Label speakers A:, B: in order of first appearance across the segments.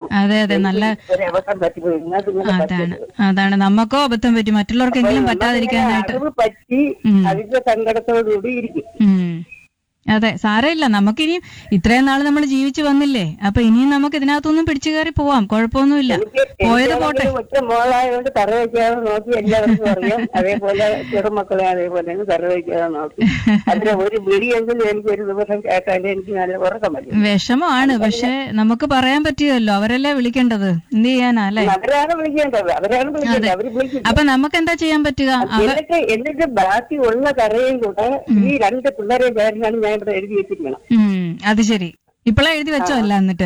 A: അതെ അതെ നല്ല
B: ഒരു അവസരം പറ്റിപ്പോയി ഇങ്ങോട്ട് ഇങ്ങനെ
A: അതാണ് അതാണ് നമുക്കോ അബദ്ധം പറ്റി മറ്റുള്ളവർക്കെങ്കിലും പറ്റാതിരിക്കാനായിട്ട്
B: അറിവ് പറ്റി അതിന്റെ സങ്കടത്തോടുകൂടി ഇരിക്കും
A: ഉം. അതെ സാരമില്ല നമുക്കിനി ഇത്രയും നാൾ നമ്മൾ ജീവിച്ചു വന്നില്ലേ അപ്പൊ ഇനിയും നമുക്ക് ഇതിനകത്തൊന്നും പിടിച്ചു കയറി പോവാം കുഴപ്പമൊന്നുമില്ല പോയത് പോട്ടെ
B: എനിക്കാണെങ്കിൽ ഒറ്റ മോളായതുകൊണ്ട് തറ വയ്ക്കാതെ നോക്കി എല്ലാവർക്കും അറിയാം അതേപോലെ ചെറുമക്കളെ അതേപോലെ തറ വയ്ക്കാതെ നോക്കി അതിന് ഒരു വിളിയെങ്കിലും എനിക്ക് ഒരു ദിവസം കേട്ടാലേ എനിക്ക് നല്ല ഉറക്കം വരും
A: വിഷമമാണ് പക്ഷെ നമുക്ക് പറയാൻ പറ്റിയല്ലോ അവരല്ലേ വിളിക്കേണ്ടത് എന്ത് ചെയ്യാനാ അല്ലേ
B: അവരാണ് വിളിക്കേണ്ടത് അവരാണ് വിളിക്കേണ്ടത് അവര് വിളിക്കും
A: അപ്പൊ നമുക്ക് എന്താ ചെയ്യാൻ പറ്റുക അവ
B: എന്നിട്ട് എന്നിട്ട് ബാക്കി ഉള്ള കറയും കൂടെ ഈ രണ്ട് പിള്ളേരെ പേരിലാണ് ഞാൻ ഇവിടെ എഴുതി വെച്ചിരിക്കണം
A: ഉം അത് ശരി ഇപ്പളെ എഴുതി വെച്ചോ അല്ല എന്നിട്ട്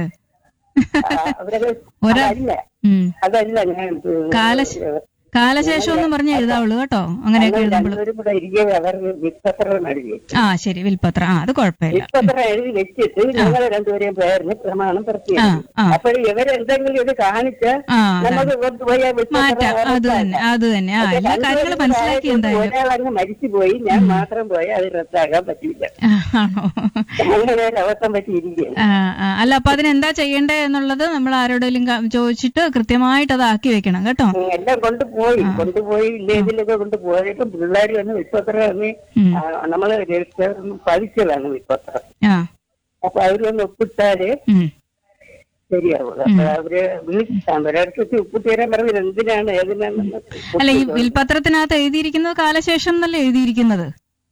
B: ആ, അവരൊക്കെ
A: ഒരാ-
B: അതല്ല
A: ഉം
B: അതല്ല ഞാൻ
A: കാലശ കാലശേഷം എന്ന് പറഞ്ഞേ എഴുതാവുള്ളൂ കേട്ടോ അങ്ങനെയൊക്കെ എഴുതുമ്പോൾ
B: രണ്ടുപേരും കൂടെ ഇരിക്കുക അവർക്ക് വിത്തത്രം എഴുതി
A: ആ ശരി വിൽപ്പത്രം ആ അത് കുഴപ്പമില്ല
B: വിത്തത്രം എഴുതി വെച്ചിട്ട് ഞങ്ങൾ രണ്ടുപേരെയും പേരിന് പ്രമാണം
A: ആ
B: പ്രത്യേകം
A: ആ
B: അപ്പോൾ ഇവരെന്തെങ്കിലും ഇത് കാണിച്ച്
A: ആ
B: നമുക്ക് കൊണ്ടുപോയി ആ
A: മാറ്റാം
B: വിത്തത്രം
A: അത് തന്നെ അത് തന്നെ ആ എല്ലാ കാര്യങ്ങളും മനസ്സിലാക്കി എന്തായാലും
B: ഒരാളങ്ങ് മരിച്ചുപോയി ഞാൻ മാത്രം പോയി അത് റദ്ദാക്കാൻ പറ്റില്ല
A: ആ, ആണോ
B: അങ്ങനെ ഒരു അവസ്ഥ പറ്റിയിരിക്കുകയാണ്
A: ആ, ആ. അല്ല അപ്പൊ അതിനെന്താ ചെയ്യണ്ടേ എന്നുള്ളത് നമ്മൾ ആരോടെങ്കിലും ക- ചോദിച്ചിട്ട് കൃത്യമായിട്ട് അത് ആക്കി വെക്കണം കേട്ടോ
B: ഉം, എല്ലാം കൊണ്ടുപോയി കൊണ്ടുപോയി വില്ലേജിലൊക്കെ കൊണ്ടുപോയിട്ട് പിള്ളേർ വന്ന് വിൽപ്പത്രം വന്ന്
A: ഉം.
B: നമ്മള് രജിസ്റ്റർ പതിച്ചതാണ് വിൽപ്പത്രം
A: ആ
B: അപ്പൊ അവര് വന്ന് ഒപ്പിട്ടാല്
A: ഉം.
B: ശരിയാവുള്ളൂ അപ്പൊ അവര് വിളിച്ചാൽ ഒരിടത്ത് ഒപ്പിട്ട് തരാൻ പറഞ്ഞത് എന്തിനാണ് ഏതിനാണെന്ന്
A: അല്ല ഈ വിൽപത്രത്തിനകത്ത് എഴുതിയിരിക്കുന്നത് കാലശേഷം എന്നല്ലേ എഴുതിയിരിക്കുന്നത്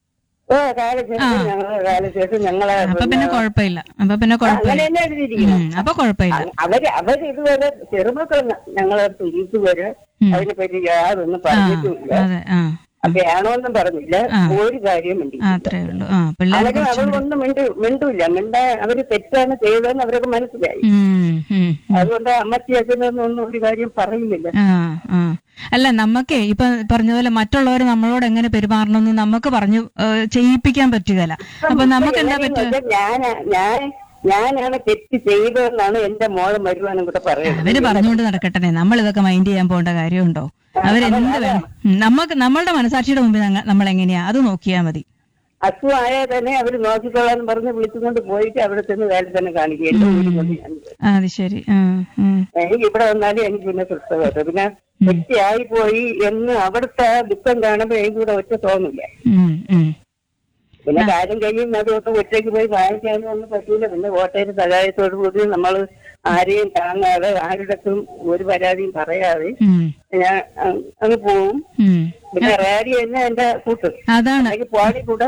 B: ഓ കാലശേഷം ഞങ്ങളെ കാലശേഷം ഞങ്ങളെ
A: അപ്പൊ പിന്നെ കുഴപ്പമില്ല അപ്പൊ പിന്നെ കുഴപ്പമില്ല
B: അങ്ങനെ തന്നെ എഴുതിയിരിക്കുന്നു
A: ഉം, അപ്പൊ കുഴപ്പമില്ല
B: അവര് അവര് ഇതുവരെ ചെറുമക്കൾ ഞങ്ങളെ ഇതുവരെ അതിനെപ്പറ്റി യാതൊന്നും പറഞ്ഞിട്ടുമില്ല
A: അതെ ആ
B: അപ്പൊ ആണോന്നും പറഞ്ഞില്ല ഒരു കാര്യം മിണ്ടി
A: ആ, അത്രേ ഉള്ളൂ ആ പിള്ളേരെ
B: അവര് അവരൊന്നും മിണ്ടു മിണ്ടൂല്ല മിണ്ടാ അവര് തെറ്റാണ് ചെയ്തതെന്ന് അവരൊക്കെ മനസ്സിലായി
A: ഉം, ഉം.
B: അതുകൊണ്ട് അമ്മച്ചി അച്ഛനൊന്നും ഒരു കാര്യം പറയുന്നില്ല
A: ആ ആ അല്ല നമുക്കേ ഇപ്പൊ പറഞ്ഞതുപോലെ മറ്റുള്ളവർ നമ്മളോട് എങ്ങനെ പെരുമാറണമെന്ന് നമുക്ക് പറഞ്ഞു ഏ, ചെയ്യിപ്പിക്കാൻ പറ്റുകയില്ല അപ്പൊ നമുക്ക് എന്താ പറ്റുക
B: ഞാൻ ഞാൻ ഞാനാണ് തെറ്റ് ചെയ്തതെന്നാണ് എന്റെ മോള് മരുവാനും കൂടെ പറയുന്നത്
A: അവര് പറഞ്ഞുകൊണ്ട് നടക്കട്ടെ നമ്മൾ ഇതൊക്കെ മൈൻഡ് ചെയ്യാൻ പോകേണ്ട കാര്യമുണ്ടോ അവരെന്ത് വേണം ഉം, നമുക്ക് നമ്മളുടെ മനസാക്ഷിയുടെ മുമ്പിൽ ഞങ്ങ- നമ്മൾ എങ്ങനെയാ അത് നോക്കിയാ മതി
B: അസുഖമായാൽ തന്നെ അവര് നോക്കിക്കൊള്ളാന്ന് പറഞ്ഞ് വിളിച്ചുകൊണ്ട് പോയിട്ട് അവിടെ ചെന്ന് വേല തന്നെ കാണിക്കും എന്റെ വീട്ടിൽ കൊണ്ട് ഞാൻ
A: ആ, അത് ശരി ആ, ഉം.
B: എനിക്ക് ഇവിടെ വന്നാലും എനിക്ക് പിന്നെ തൃപ്തമായിട്ട് പിന്നെ തെറ്റിയായി പോയി എന്ന് അവിടുത്തെ ദുഃഖം കാണുമ്പോ എനിക്ക് ഇവിടെ ഒറ്റ തോന്നില്ല
A: ഉം, ഉം.
B: പിന്നെ കാര്യം കഴിയും അതൊക്കെ ഒറ്റയ്ക്ക് പോയി വാങ്ങിക്കാനും ഒന്നും പറ്റൂല പിന്നെ കോട്ടയുടെ സഹായത്തോടു കൂടി നമ്മൾ ആരെയും താങ്ങാതെ ആരുടെക്കും ഒരു പരാതിയും പറയാതെ
A: ഉം,
B: ഞാൻ അ- അങ്ങ് പോവും
A: ഉം.
B: പിന്നെ റേഡിയോ തന്നെ എന്റെ കൂട്ട്
A: അതാണ്
B: എനിക്ക് പോണി കൂടെ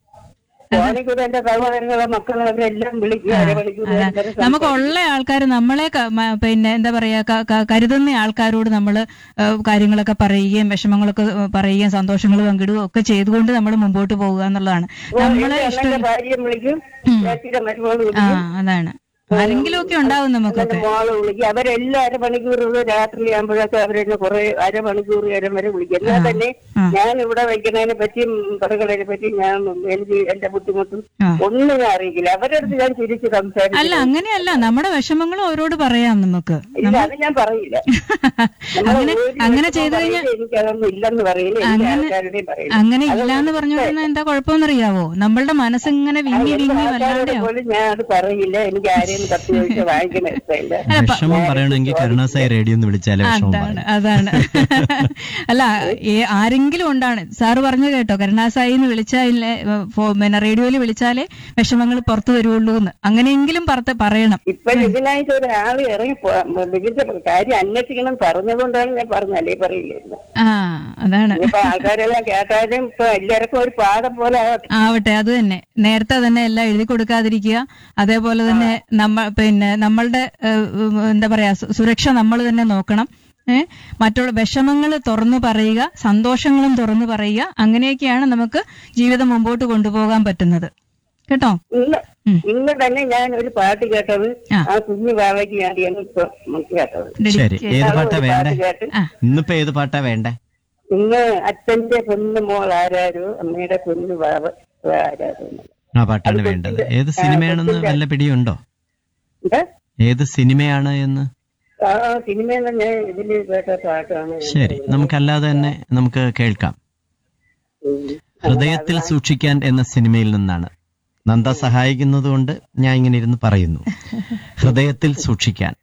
B: പോണി കൂടെ എന്റെ സഹോദരങ്ങളെ മക്കളെ അവരെല്ലാം വിളിക്കും അരമണിക്കൂർ നേരം
A: നമുക്ക് ഉള്ള ആൾക്കാർ നമ്മളെ ക- മ- പിന്നെ എന്താ പറയാ ക- ക- കരുതുന്ന ആൾക്കാരോട് നമ്മൾ കാര്യങ്ങളൊക്കെ പറയുകയും വിഷമങ്ങളൊക്കെ ഏ, പറയുകയും സന്തോഷങ്ങൾ പങ്കിടുകയും ഒക്കെ ചെയ്തുകൊണ്ട് നമ്മൾ മുമ്പോട്ട് പോകുക എന്നുള്ളതാണ് നമ്മളെ ഇഷ്ടം
B: എന്റെ ഭാര്യയും വിളിക്കും ചേച്ചിയുടെ മരുമോള്
A: ആ
B: വിളിക്കും
A: അതാണ് ആരെങ്കിലും ഒക്കെ ഉണ്ടാവും നമുക്കൊക്കെ
B: എന്റെ മോള് വിളിക്കും അവരെല്ലാം അരമണിക്കൂർ രാത്രി ആകുമ്പോഴൊക്കെ അവരെന്നെ കുറെ അരമണിക്കൂർ നേരം വരെ വിളിക്കും എന്നാൽ തന്നെ
A: ആ.
B: ഞാൻ ഇവിടെ വയ്ക്കുന്നതിനെ പറ്റിയും പടകളെ പറ്റിയും ഞാൻ എനിക്ക് എന്റെ ബുദ്ധിമുട്ടും
A: ആ.
B: ഒന്നും ഞാൻ അറിയിക്കില്ല അവരുടെ അടുത്ത് ഞാൻ തിരിച്ച് സംസാരിക്കും
A: അല്ല അങ്ങനെയല്ല നമ്മുടെ വിഷമങ്ങളും അവരോട് പറയാം നമുക്ക്
B: ഇല്ല അത് ഞാൻ പറയില്ല
A: അങ്ങനെ അങ്ങനെ ചെയ്തു കഴിഞ്ഞാൽ
B: എനിക്കതൊന്നും ഇല്ലെന്ന് പറയില്ല എല്ലാ ആൾക്കാരുടെയും പറയില്ല
A: അങ്ങനെ ഇല്ലാന്ന് പറഞ്ഞോണ്ടിരുന്ന എന്താ കുഴപ്പമെന്നറിയാവോ നമ്മളുടെ മനസ്സിങ്ങനെ വിങ്ങി വിങ്ങി വല്ലാതെ
B: ആൾക്കാരോട് പോലും ഞാൻ അത് പറയില്ല എനിക്ക് ആരെയും കത്തി ചോദിച്ച് വാങ്ങിക്കുന്ന ഇഷ്ടമില്ല
C: വിഷമം പറയണമെങ്കിൽ കരുണാസായി റേഡിയോ എന്ന് വിളിച്ചാലേ വിഷമം പറയും
A: അതാണ് അതാണ് അല്ല ഏ- ആരെങ്കിലും ഉണ്ടാണ് സാറ് പറഞ്ഞു കേട്ടോ കരുണാസായി എന്ന് വിളിച്ചാലേ ഏ, ഫോ- പിന്നെ റേഡിയോയിൽ വിളിച്ചാലേ വിഷമങ്ങൾ പുറത്തു വരുള്ളൂ എന്ന് അങ്ങനെയെങ്കിലും പറത്ത് പറയണം
B: ഇപ്പൊ ഇതിനായിട്ട് ഒരാൾ ഇറങ്ങി പോ- മികച്ച കാര്യം അന്വേഷിക്കണം പറഞ്ഞതുകൊണ്ടാണ് ഞാൻ പറഞ്ഞല്ലേ പറയില്ലായിരുന്നു
A: ആ അതാണ്
B: ഇപ്പൊ ആൾക്കാരെല്ലാം കേട്ടാലും ഇപ്പൊ എല്ലാവർക്കും ഒരു പാഠം പോലെ ആവട്ടെ.
A: ആവട്ടെ അത് തന്നെ നേരത്തെ തന്നെ എല്ലാം എഴുതി കൊടുക്കാതിരിക്കുക അതേപോലെ തന്നെ നമ്മ പിന്നെ നമ്മളുടെ ഏഹ്, ഉം, എന്താ പറയാ സു- സുരക്ഷ നമ്മൾ തന്നെ നോക്കണം ഏഹ് മറ്റുള്ള വിഷമങ്ങൾ തുറന്നു പറയുക സന്തോഷങ്ങളും തുറന്നു പറയുക അങ്ങനെയൊക്കെയാണ് നമുക്ക് ജീവിതം മുമ്പോട്ട് കൊണ്ടുപോകാൻ പറ്റുന്നത് കേട്ടോ
B: ഇന്ന്
A: ഉം.
B: ഇന്ന് തന്നെ ഞാൻ ഒരു പാട്ട് കേട്ടത്
A: ആ.
B: ആ കുഞ്ഞു ബാവയ്ക്ക് വേണ്ടിയാണ് ഇപ്പൊ കേട്ടത്
C: ശരി ഏത് പാട്ടാ വേണ്ടേ
B: പാട്ട് കേട്ട്
A: ആ.
C: ഇന്നിപ്പോ ഏത് പാട്ടാ വേണ്ടേ
B: ഇന്ന് അച്ഛന്റെ പൊന്നു മോൾ ആരാരോ അമ്മയുടെ പൊന്നു ബാവ ആരാരോ
C: ആ പാട്ടാണ് വേണ്ടത് ഏത് സിനിമയാണെന്ന് വല്ല പിടിയുണ്ടോ
B: എന്താ
C: ഏത് സിനിമയാണ് എന്ന്
B: ആ സിനിമയിൽ തന്നെ ഇതില് കേട്ട പാട്ടാണ്
C: ശരി നമുക്കല്ലാതെ തന്നെ നമുക്ക് കേൾക്കാം
B: ഉം.
C: ഹൃദയത്തിൽ സൂക്ഷിക്കാൻ എന്ന സിനിമയിൽ നിന്നാണ് നന്ദ സഹായിക്കുന്നത് കൊണ്ട് ഞാൻ ഇങ്ങനെ ഇരുന്ന് പറയുന്നു ഹൃദയത്തിൽ സൂക്ഷിക്കാൻ